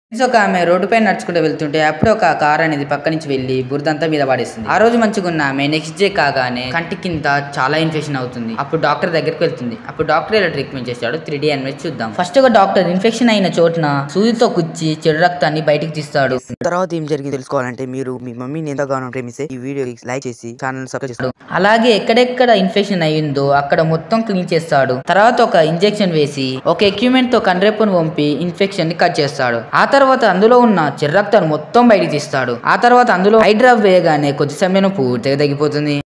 friends ఒక ఆమె road పైన నడుచుకుంటూ వెళ్తుంటే అప్పుడు ఒక కార్ అనేది పక్క నుంచి వెళ్ళి బురదంతా మీద పడేస్తుంది ఆ రోజు మంచిగా ఉన్న ఆమె నెక్స్ట్ డే కాగానే కంటి కింద చాలా ఇన్ఫెక్షన్ అవుతుంది అప్పుడు డాక్టర్ దగ్గరికి వెళ్తుంది అప్పుడు డాక్టర్ ఎలా ట్రీట్మెంట్ చేస్తాడు త్రీ డి అనేది చూద్దాం ఫస్ట్ ఒక డాక్టర్ ఇన్ఫెక్షన్ అయిన చోటున సూదితో కుచ్చి చెడు రక్తాన్ని బయటికి తీస్తాడు తర్వాత ఏం జరిగింది తెలుసుకోవాలంటే మీరు మీ మమ్మీని ఎంతగానో ప్రేమిస్తే ఈ వీడియో లైక్ చేసి ఛానల్ సబ్స్క్రైబ్ చేసుకోండి అలాగే ఎక్కడెక్కడ ఇన్ఫెక్షన్ అయ్యిందో అక్కడ మొత్తం క్లీన్ చేస్తాడు తర్వాత ఒక ఇంజెక్షన్ వేసి ఒక ఎక్విప్మెంట్ తో కండ్రెప్పును పంపి ఇన్ఫెక్షన్ ని కట్ చేస్తాడు ఆ తర్వాత అందులో ఉన్న చెర్రక్తాన్ని మొత్తం బయటికి తీస్తాడు ఆ తర్వాత అందులో హైడ్రాప్ వేయగానే కొద్ది సమయం పూర్తిగా తగ్గిపోతుంది